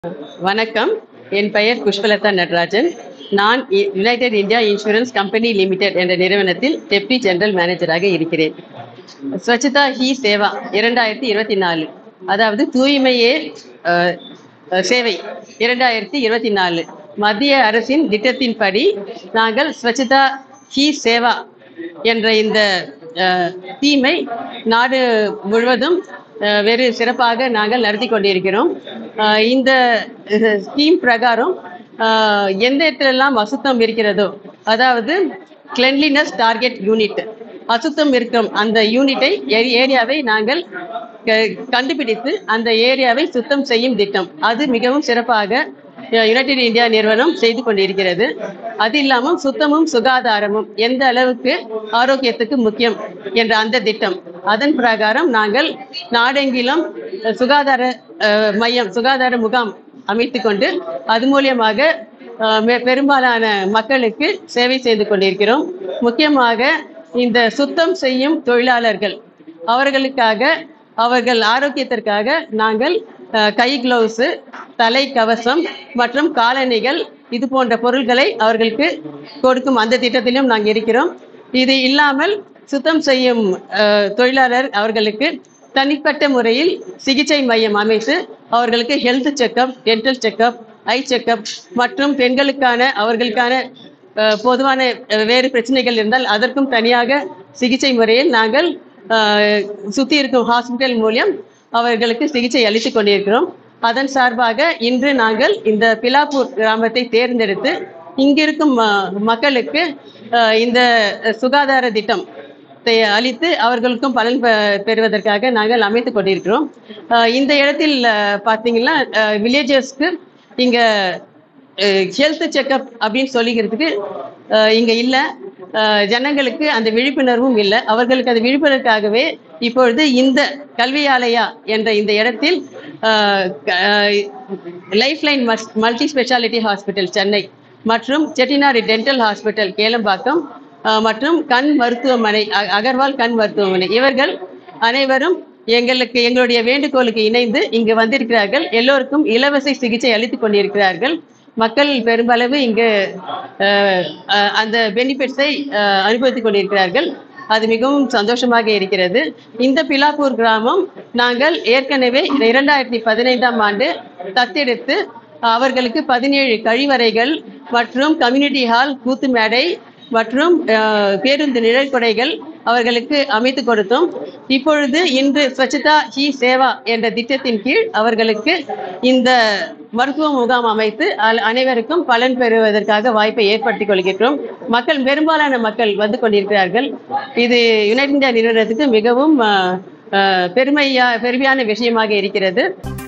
வணக்கம் என் பெயர் புஷ்பலதா நடராஜன் நான் இ- United India Insurance Company Limited என்ற நிறுவனத்தில் டெப்டி ஜெனரல் மேனேஜராக இருக்கிறேன் ஸ்வச்சதா ஹி சேவா இரண்டாயிரத்தி இருபத்தி நாலு அதாவது தூய்மையே அஹ், அஹ், சேவை இரண்டாயிரத்தி இருபத்தி நாலு மத்திய அரசின் திட்டத்தின்படி நாங்கள் ஸ்வச்சதா ஹி சேவா என்ற இந்த தீமை நாடு முழுவதும் அஹ், வெறு சிறப்பாக நாங்கள் நடத்தி கொண்டிருக்கிறோம் அஹ், இந்த ஸ்கீம் பிரகாரம் அஹ், எந்த இடத்துலலாம் அசுத்தம் இருக்கிறதோ அதாவது கிளென்லினஸ் டார்கெட் யூனிட் அசுத்தம் இருக்கும் அந்த யூனிட்டை ஏ- ஏரியாவை நாங்கள் க- கண்டுபிடித்து அந்த ஏரியாவை சுத்தம் செய்யும் திட்டம் அது மிகவும் சிறப்பாக யுனைடெட் இந்தியா நிறுவனம் செய்து கொண்டிருக்கிறது அது இல்லாமல் சுத்தமும் சுகாதாரமும் எந்த அளவுக்கு ஆரோக்கியத்துக்கு முக்கியம் என்ற அந்த திட்டம் அதன் பிரகாரம் நாங்கள் நாடெங்கிலும் அஹ், சுகாதார அஹ், மையம் சுகாதார முகாம் அமைத்து கொண்டு அது மூலியமாக அஹ், பெ- பெரும்பாலான மக்களுக்கு சேவை செய்து கொண்டிருக்கிறோம் முக்கியமாக இந்த சுத்தம் செய்யும் தொழிலாளர்கள் அவர்களுக்காக அவர்கள் ஆரோக்கியத்திற்காக நாங்கள் அஹ், கை கிளவுஸு தலை கவசம் மற்றும் காலணிகள் இது போன்ற பொருட்களை அவர்களுக்கு கொடுக்கும் அந்த திட்டத்திலும் நாங்கள் இருக்கிறோம் இது இல்லாமல் சுத்தம் செய்யும் அஹ், தொழிலாளர் அவர்களுக்கு தனிப்பட்ட முறையில் சிகிச்சை மையம் அமைத்து அவர்களுக்கு health checkup dental checkup eye checkup மற்றும் பெண்களுக்கான அவர்களுக்கான அஹ், பொதுவான அஹ், வேறு பிரச்சனைகள் இருந்தால் அதற்கும் தனியாக சிகிச்சை முறையில் நாங்கள் அஹ், சுத்தி இருக்கும் ஹாஸ்பிட்டல் மூலியம் அவர்களுக்கு சிகிச்சை அளித்துக் கொண்டிருக்கிறோம் அதன் சார்பாக இன்று நாங்கள் இந்த பிலாப்பூர் கிராமத்தை தேர்ந்தெடுத்து இங்கிருக்கும் அஹ், மக்களுக்கு அஹ், இந்த சுகாதார திட்டம் தை அளித்து அவர்களுக்கும் பலன் பெ- பெறுவதற்காக நாங்கள் அமைத்துக் கொண்டிருக்கிறோம் அஹ், இந்த இடத்தில் அஹ், பார்த்தீங்கன்னா வில்லேஜர்ஸ்க்கு இங்கே ஹெல்த் செக்கப் அப்படின்னு சொல்லிக்கிறதுக்கு அஹ், இங்க இல்ல அஹ், ஜனங்களுக்கு அந்த விழிப்புணர்வும் இல்லை அவர்களுக்கு அந்த விழிப்புணர்வுக்காகவே இப்பொழுது இந்த கல்வியாலயா என்ற இந்த இடத்தில் Lifeline multi specialty hospital Chennai மற்றும் செட்டிநாடு டென்டல் ஹாஸ்பிட்டல் கேளம்பாக்கம் அஹ், மற்றும் கண் மருத்துவமனை அ- அகர்வால் கண் மருத்துவமனை இவர்கள் அனைவரும் எங்களுக்கு எங்களுடைய வேண்டுகோளுக்கு இணைந்து இங்கு வந்திருக்கிறார்கள் எல்லோருக்கும் இலவச சிகிச்சை அளித்துக் கொண்டிருக்கிறார்கள் மக்கள் பெரும்பளவு இங்கு அஹ், அஹ், அந்த பெனிஃபிட்ஸை அனுபவித்துக் கொண்டிருக்கிறார்கள் அது மிகவும் சந்தோஷமாக இருக்கிறது இந்த பிலாப்பூர் கிராமம் நாங்கள் ஏற்கனவே இரண்டாயிரத்தி பதினைந்தாம் ஆண்டு தத்தெடுத்து அவர்களுக்கு பதினேழு கழிவறைகள் மற்றும் கம்யூனிட்டி ஹால் கூத்து மேடை மற்றும் அஹ், பேருந்து நிழற்குடைகள் அவர்களுக்கு அமைத்து கொடுத்தோம் இப்பொழுது இன்று ஸ்வச்சதா ஹி சேவா என்ற திட்டத்தின் கீழ் அவர்களுக்கு இந்த மருத்துவ முகாம் அமைத்து அல்- அனைவருக்கும் பலன் பெறுவதற்காக வாய்ப்பை ஏற்படுத்திக் கொள்கிறோம் மக்கள் பெரும்பாலான மக்கள் வந்து கொண்டிருக்கிறார்கள் இது யுனைடெட் இந்தியா நிறுவனத்துக்கு மிகவும் அஹ், அஹ், பெருமையா பெருமையான விஷயமாக இருக்கிறது